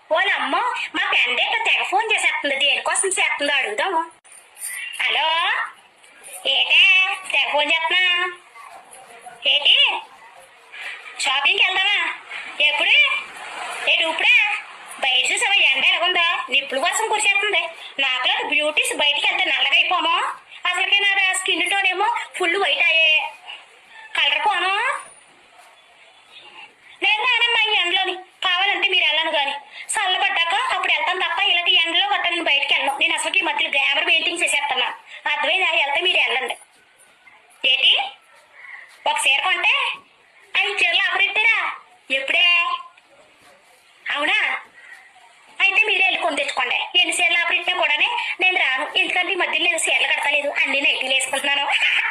వాళ్ళ అమ్మ మా పెండే తెగ ఫోన్ చేసేస్తుంది దేనికోసం చేస్తుందో అడుగుదాము హలో ఏటే తెగ ఫోన్ చేస్తున్నా ఏంటి షాపింగ్కి వెళ్దామా ఎప్పుడు ఏడు ఇప్పుడే బయట చూసావా ఎండ ఎలాగుందా నిప్పులు వర్షం కురిసేస్తుంది నాకులా బ్యూటీస్ బయటికి వెళ్తే నల్లగా అయిపోమో అసలుకి నా స్కిన్ టోన్ ఏమో ఫుల్ వైట్ అయ్యే కలర్ పోను నేను రానమ్మా ఈ ఎండలోని కావాలంటే మీరు వెళ్ళను కానీ చల్లబడ్డాక అప్పుడు వెళ్తాను తప్ప ఇలాంటి ఎండలో గట్ట నేను బయటికి వెళ్ళను నేను అసలు ఈ మధ్యలో గ్యామర్ పెయింటింగ్ చేసేస్తున్నా అర్థమైందా వెళ్తే మీరు వెళ్ళండి ఏంటి ఒక చీర కొంటే ఐదు చీరలు ఆపరెట్టారా ఎప్పుడే అవునా అయితే మీరే వెళ్ళి కొని తెచ్చుకోండి ఎన్ని చీరలు ఆపరెట్టినా కూడానే నేను రాను ఎందుకంటే ఈ మధ్యలో నేను చీరలు కడతలేదు అన్ని నైటీలు వేసుకుంటున్నాను